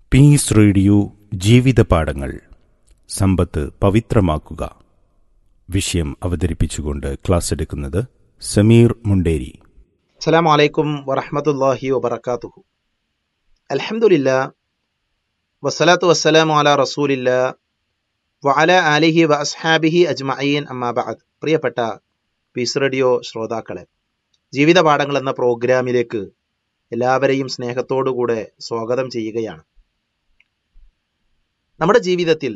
piece radio ജീവിത പാഠങ്ങൾ സമ്പത്ത് പവിത്രമാക്കുക വിഷയം അവതരിപ്പിച്ചുകൊണ്ട് ക്ലാസ് എടുക്കുന്നത് സമീർ മുണ്ടേരി അസ്സലാം വലൈക്കും വറഹമത്തല്ലാഹി വബർക്കാത്തുഹു അൽഹംദുലില്ലാ വസ്സലാത്തു വസ്സലാമു അല റസൂലില്ല വഅല ആലിഹി വ അസ്ഹാബിഹി അജ്മഈൻ അമ്മാ ബഅദ് പ്രിയപ്പെട്ട പീസ് റേഡിയോ ശ്രോതാക്കളെ ജീവിത പാഠങ്ങൾ എന്ന പ്രോഗ്രാമിലേക്ക് എല്ലാവരെയും സ്നേഹത്തോടുകൂടെ സ്വാഗതം ചെയ്യുകയാണ് നമ്മുടെ ജീവിതത്തിൽ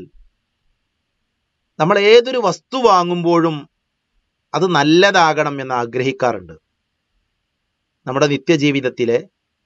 നമ്മൾ ഏതൊരു വസ്തു വാങ്ങുമ്പോഴും അത് നല്ലതാകണം എന്ന് ആഗ്രഹിക്കാറുണ്ട് നമ്മുടെ നിത്യജീവിതത്തിലെ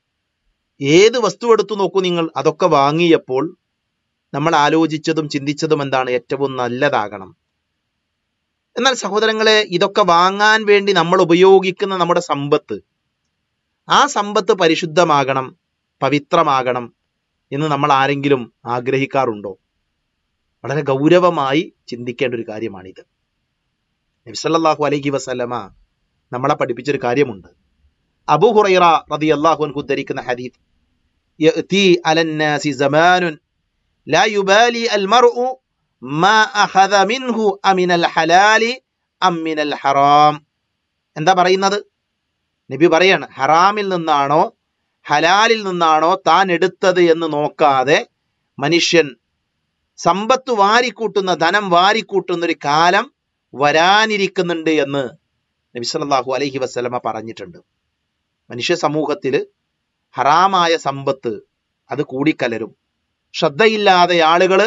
ഏത് വസ്തു എടുത്തു നോക്കൂ നിങ്ങൾ അതൊക്കെ വാങ്ങിയപ്പോൾ നമ്മൾ ആലോചിച്ചതും ചിന്തിച്ചതും എന്താണ് ഏറ്റവും നല്ലതാകണം എന്നാൽ സഹോദരങ്ങളെ ഇതൊക്കെ വാങ്ങാൻ വേണ്ടി നമ്മൾ ഉപയോഗിക്കുന്ന നമ്മുടെ സമ്പത്ത് ആ സമ്പത്ത് പരിശുദ്ധമാകണം പവിത്രമാകണം എന്ന് നമ്മൾ ആരെങ്കിലും ആഗ്രഹിക്കാറുണ്ടോ വളരെ ഗൗരവമായി ചിന്തിക്കേണ്ട ഒരു കാര്യമാണിത് നബിസല്ലാഹു അലൈഹി വസല്ലമ നമ്മളെ പഠിപ്പിച്ചൊരു കാര്യമുണ്ട് അബു ഹുറൈറ റതി അള്ളാഹു അൻഹു ധരിക്കുന്ന ഹദീത്ത് يأتي على الناس زمان لا يبالي المرء ما أخذ منه أمن الحلال أم من الحرام എന്താ പറയുന്നത് നബി പറയാണ് ഹറാമിൽ നിന്നാണോ ഹലാലിൽ നിന്നാണോ താൻ എടുത്തത് എന്ന് നോക്കാതെ മനുഷ്യൻ സമ്പത്ത് വാരിക്കൂട്ടുന്ന ധനം വാരിക്കൂട്ടുന്ന ഒരു കാലം വരാനിരിക്കുന്നുണ്ട് എന്ന് നബി സല്ലല്ലാഹു അലൈഹി വസല്ലമ പറഞ്ഞിട്ടുണ്ട് മനുഷ്യ സമൂഹത്തിൽ ഹറാമായ സമ്പത്ത് അത് കൂടിക്കലരും ശ്രദ്ധയില്ലാതെ ആളുകൾ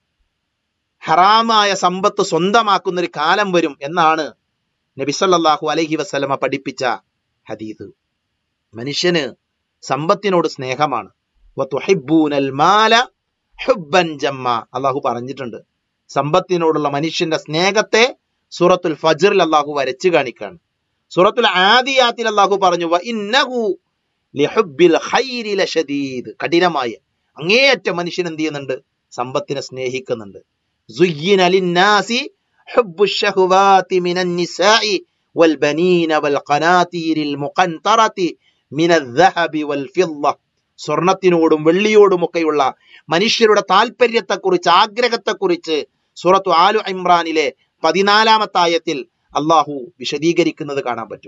ഹറാമായ സമ്പത്ത് സ്വന്തമാക്കുന്ന ഒരു കാലം വരും എന്നാണ് നബി സല്ലല്ലാഹു അലൈഹി വസല്ലമ പഠിപ്പിച്ച ഹദീസ് മനുഷ്യന് സമ്പത്തിനോട് സ്നേഹമാണ് വതുഹിബ്ബൂനൽ മാല ഹുബ്ബൻ ജമ്മ അള്ളാഹു പറഞ്ഞിട്ടുണ്ട് സമ്പത്തിനോടുള്ള മനുഷ്യന്റെ സ്നേഹത്തെ സൂറത്തുൽ ഫജ്റിൽ അള്ളാഹു വരച്ചു കാണിക്കാണ് സൂറത്തുൽ ആദിയാത്തിൽ അള്ളാഹു പറഞ്ഞു വ ഇന്നഹു ലിഹുബ്ബിൽ ഖൈരി ലശദീദ് കഠിനമായ അങ്ങേയറ്റം മനുഷ്യൻ എന്ത് ചെയ്യുന്നുണ്ട് സമ്പത്തിനെ സ്നേഹിക്കുന്നുണ്ട് സുയ്യിന ലിന്നാസി ഹുബ്ബു ശഹുവാതി മിനൻ നിസാഇ വൽ ബനീന വൽ ഖനാതീരിൽ മുഖന്തറതി മിനൽ ദഹബി വൽ ഫിദ്ദ സ്വർണത്തിനോടും വെള്ളിയോടുമൊക്കെയുള്ള മനുഷ്യരുടെ താല്പര്യത്തെക്കുറിച്ച് ആഗ്രഹത്തെക്കുറിച്ച് സൂറത്തു ആലു ഇമ്രാനിലെ പതിനാലാമത്തെ ആയത്തിൽ അള്ളാഹു വിശദീകരിക്കുന്നത് കാണാൻ പറ്റും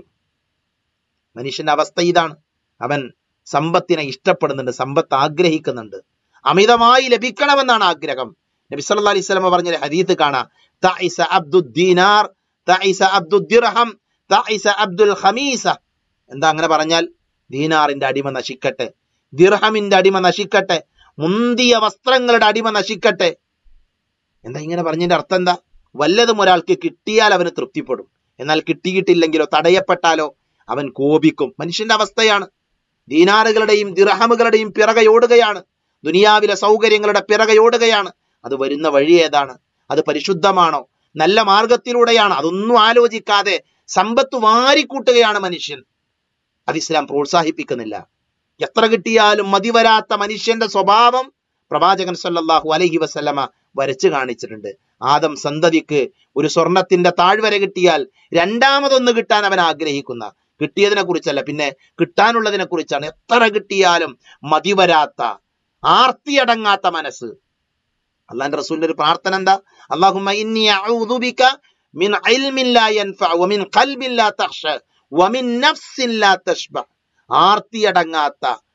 മനുഷ്യന്റെ അവസ്ഥ ഇതാണ് അവൻ സമ്പത്തിനെ ഇഷ്ടപ്പെടുന്നുണ്ട് സമ്പത്ത് ആഗ്രഹിക്കുന്നുണ്ട് അമിതമായി ലഭിക്കണമെന്നാണ് ആഗ്രഹം നബി സല്ലല്ലാഹു അലൈഹി വസല്ലം പറഞ്ഞ ഹദീസ് കാണാം തഇസ അബ്ദുദ് ദീനാർ തഇസ അബ്ദുദ് ദിർഹം തഇസ അബ്ദുൽ ഖമീസ എന്താ അങ്ങനെ പറഞ്ഞാൽ ദീനാറിന്റെ അടിമ നശിക്കട്ടെ ദിർഹമിന്റെ അടിമ നശിക്കട്ടെ മുന്തിയ വസ്ത്രങ്ങളുടെ അടിമ നശിക്കട്ടെ എന്താ ഇങ്ങനെ പറഞ്ഞതിന്റെ അർത്ഥം എന്താ വല്ലതും ഒരാൾക്ക് കിട്ടിയാൽ അവന് തൃപ്തിപ്പെടും എന്നാൽ കിട്ടിയിട്ടില്ലെങ്കിലോ തടയപ്പെട്ടാലോ അവൻ കോപിക്കും മനുഷ്യന്റെ അവസ്ഥയാണ് ദീനാറുകളുടെയും ദിർഹമുകളുടെയും പിറകയോടുകയാണ് ദുനിയാവിലെ സൗകര്യങ്ങളുടെ പിറകയോടുകയാണ് അത് വരുന്ന വഴി ഏതാണ് അത് പരിശുദ്ധമാണോ നല്ല മാർഗത്തിലൂടെയാണ് അതൊന്നും ആലോചിക്കാതെ സമ്പത്ത് വാരിക്കൂട്ടുകയാണ് മനുഷ്യൻ അത് ഇസ്ലാം പ്രോത്സാഹിപ്പിക്കുന്നില്ല എത്ര കിട്ടിയാലും മതിവരാത്ത മനുഷ്യന്റെ സ്വഭാവം പ്രവാചകൻ സല്ലല്ലാഹു അലൈഹി വസല്ലമ വരച്ചു കാണിച്ചിട്ടുണ്ട് ആദം സന്തതിക്ക് ഒരു സ്വർണത്തിന്റെ താഴ്വര കിട്ടിയാൽ രണ്ടാമതൊന്ന് കിട്ടാൻ അവൻ ആഗ്രഹിക്കുന്ന കിട്ടിയതിനെ കുറിച്ചല്ല പിന്നെ കിട്ടാനുള്ളതിനെ കുറിച്ചാണ് എത്ര കിട്ടിയാലും മതിവരാത്ത ആർത്തിയടങ്ങാത്ത മനസ്സ് അള്ളാന്റെ റസൂലിന്റെ ഒരു പ്രാർത്ഥന എന്താ അള്ളാഹുമ്മ ഇന്നി അഊദു ബിക മിൻ ഇൽമിൻ ലാ യൻഫഅ വമിൻ ഖൽബിൻ ലാ തഖ്ശ വമിൻ നഫ്സിൻ ലാ തശ്ബ ആർത്തിയടങ്ങാത്ത